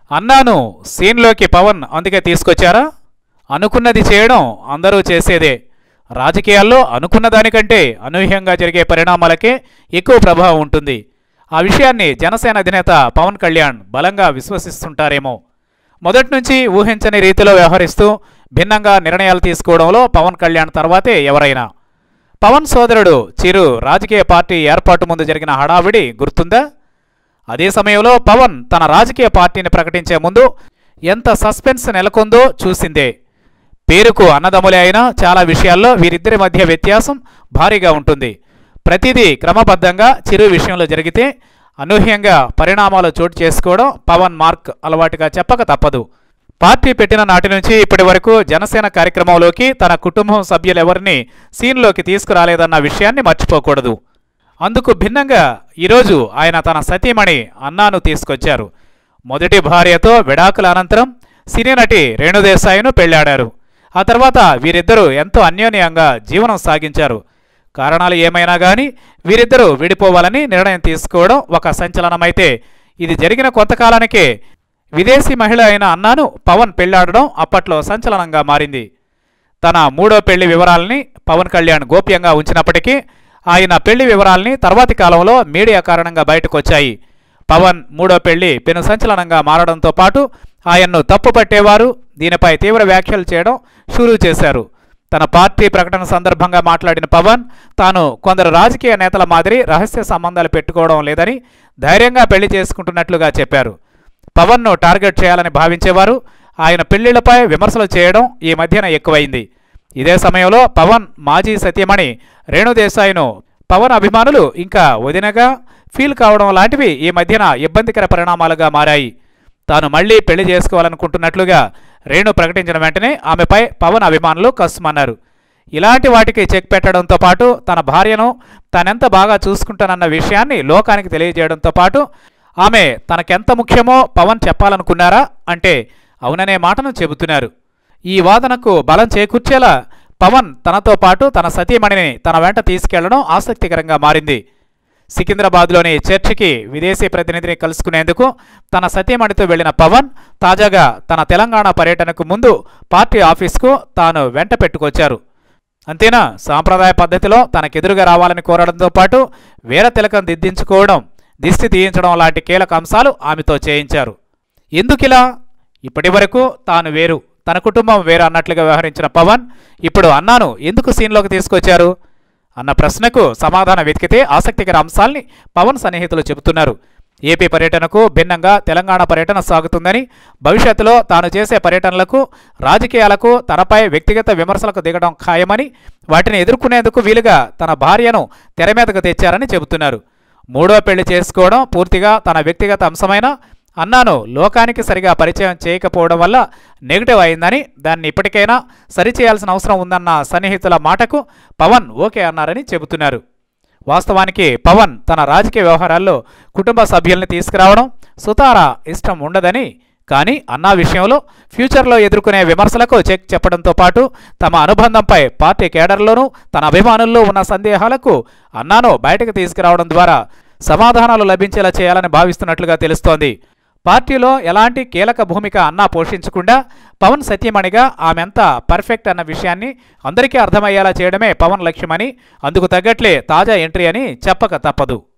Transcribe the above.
అన్నాను సీన్లోకి పవన్ అందుకే తీసుకొచ్చారా అనుకున్నది చేయడం అందరూ చేసేదే రాజకీయాల్లో అనుకున్న దానికంటే అనూహ్యంగా జరిగే పరిణామాలకే ఎక్కువ ప్రభావం ఉంటుంది ఆ విషయాన్ని జనసేన అధినేత పవన్ కళ్యాణ్ బలంగా విశ్వసిస్తుంటారేమో మొదటి నుంచి ఊహించని రీతిలో వ్యవహరిస్తూ భిన్నంగా నిర్ణయాలు తీసుకోవడంలో పవన్ కళ్యాణ్ తర్వాతే ఎవరైనా పవన్ సోదరుడు చిరు రాజకీయ పార్టీ ఏర్పాటు ముందు జరిగిన హడావిడి గుర్తుందా అదే సమయంలో పవన్ తన రాజకీయ పార్టీని ప్రకటించే ముందు ఎంత సస్పెన్స్ నెలకొందో చూసిందే పేరుకు అన్నదమ్ములే అయినా చాలా విషయాల్లో వీరిద్దరి మధ్య వ్యత్యాసం భారీగా ఉంటుంది ప్రతిదీ క్రమబద్ధంగా చిరు విషయంలో జరిగితే అనూహ్యంగా పరిణామాలు చోటు చేసుకోవడం పవన్ మార్క్ అలవాటుగా చెప్పక తప్పదు పార్టీ పెట్టిన నాటి నుంచి ఇప్పటి వరకు జనసేన కార్యక్రమంలోకి తన కుటుంబం సభ్యులెవరిని సీన్లోకి తీసుకురాలేదన్న విషయాన్ని మర్చిపోకూడదు అందుకు భిన్నంగా ఈరోజు ఆయన తన సతీమణి అన్నాను తీసుకొచ్చారు మొదటి భార్యతో విడాకుల అనంతరం సినీ నటి రేణుదేశాయిను పెళ్లాడారు ఆ తర్వాత వీరిద్దరూ ఎంతో అన్యోన్యంగా జీవనం సాగించారు కారణాలు ఏమైనా కానీ వీరిద్దరూ విడిపోవాలని నిర్ణయం తీసుకోవడం ఒక సంచలనమైతే ఇది జరిగిన కొంతకాలానికే విదేశీ మహిళ అయిన అన్నాను పవన్ పెళ్లాడడం అప్పట్లో సంచలనంగా మారింది తన మూడో పెళ్లి వివరాలని పవన్ కళ్యాణ్ గోప్యంగా ఉంచినప్పటికీ ఆయన పెళ్లి వివరాలని తర్వాతి కాలంలో మీడియా కారణంగా బయటకు వచ్చాయి పవన్ మూడో పెళ్లి పెను సంచలనంగా మారడంతో పాటు ఆయన్ను తప్పుపట్టేవారు దీనిపై తీవ్ర వ్యాఖ్యలు చేయడం షురూ చేశారు తన పార్టీ ప్రకటన సందర్భంగా మాట్లాడిన పవన్ తాను కొందరు రాజకీయ నేతల మాదిరి రహస్య సంబంధాలు పెట్టుకోవడం లేదని ధైర్యంగా పెళ్లి చేసుకుంటున్నట్లుగా చెప్పారు పవన్ను టార్గెట్ చేయాలని భావించేవారు ఆయన పెళ్లిళ్లపై విమర్శలు చేయడం ఈ మధ్యన ఎక్కువైంది ఇదే సమయంలో పవన్ మాజీ సతీమణి రేణుదేశాయ్ను పవన్ అభిమానులు ఇంకా వదినగా ఫీల్ కావడం లాంటివి ఈ మధ్యన ఇబ్బందికర పరిణామాలుగా మారాయి తాను మళ్లీ పెళ్లి చేసుకోవాలనుకుంటున్నట్లుగా రేణు ప్రకటించిన వెంటనే ఆమెపై పవన్ అభిమానులు కస్సుమన్నారు ఇలాంటి వాటికి చెక్ పెట్టడంతో పాటు తన భార్యను తానెంత బాగా చూసుకుంటానన్న విషయాన్ని లోకానికి తెలియజేయడంతో పాటు ఆమె తనకెంత ముఖ్యమో పవన్ చెప్పాలనుకున్నారా అంటే అవుననే మాటను చెబుతున్నారు ఈ వాదనకు బలం చేకూర్చేలా పవన్ తనతో పాటు తన సతీమణిని తన వెంట తీసుకెళ్లడం ఆసక్తికరంగా మారింది సికింద్రాబాద్లోని చర్చికి విదేశీ ప్రతినిధిని కలుసుకునేందుకు తన సతీమణితో వెళ్లిన పవన్ తాజాగా తన తెలంగాణ పర్యటనకు ముందు పార్టీ ఆఫీస్కు తాను వెంట పెట్టుకొచ్చారు అంతేనా సాంప్రదాయ పద్ధతిలో తనకెదురుగా రావాలని కోరడంతో పాటు వీర తిలకం దిద్దించుకోవడం దిష్టి తీయించడం లాంటి కీలక అంశాలు ఆమెతో చేయించారు ఎందుకిలా ఇప్పటి వరకు తాను వేరు తన కుటుంబం వేరు అన్నట్లుగా వ్యవహరించిన పవన్ ఇప్పుడు అన్నాను ఎందుకు సీన్లోకి తీసుకొచ్చారు అన్న ప్రశ్నకు సమాధానం వెతికితే ఆసక్తికర అంశాల్ని పవన్ సన్నిహితులు చెబుతున్నారు ఏపీ పర్యటనకు భిన్నంగా తెలంగాణ పర్యటన సాగుతుందని భవిష్యత్తులో తాను చేసే పర్యటనలకు రాజకీయాలకు తనపై వ్యక్తిగత విమర్శలకు దిగడం ఖాయమని వాటిని ఎదుర్కొనేందుకు వీలుగా తన భార్యను తెర మీదకు తెచ్చారని చెబుతున్నారు మూడో పెళ్లి చేసుకోవడం పూర్తిగా తన వ్యక్తిగత అంశమైన అన్నాను లోకానికి సరిగా పరిచయం చేయకపోవడం వల్ల నెగిటివ్ అయిందని దాన్ని ఇప్పటికైనా సరిచేయాల్సిన అవసరం ఉందన్న సన్నిహితుల మాటకు పవన్ ఓకే అన్నారని చెబుతున్నారు వాస్తవానికి పవన్ తన రాజకీయ వ్యవహారాల్లో కుటుంబ సభ్యుల్ని తీసుకురావడం సుతారా ఇష్టం ఉండదని కానీ అన్నా విషయంలో ఫ్యూచర్లో ఎదుర్కొనే విమర్శలకు చెక్ చెప్పడంతో పాటు తమ అనుబంధంపై పార్టీ కేడర్లోనూ తన అభిమానుల్లో ఉన్న సందేహాలకు అన్నాను బయటకు తీసుకురావడం ద్వారా సమాధానాలు లభించేలా చేయాలని భావిస్తున్నట్లుగా తెలుస్తోంది పార్టీలో ఎలాంటి కీలక భూమిక అన్నా పోషించకుండా పవన్ సత్యమణిగా ఆమెంత పర్ఫెక్ట్ అన్న విషయాన్ని అందరికీ అర్థమయ్యేలా చేయడమే పవన్ లక్ష్యమని అందుకు తగ్గట్లే తాజా ఎంట్రీ అని చెప్పక తప్పదు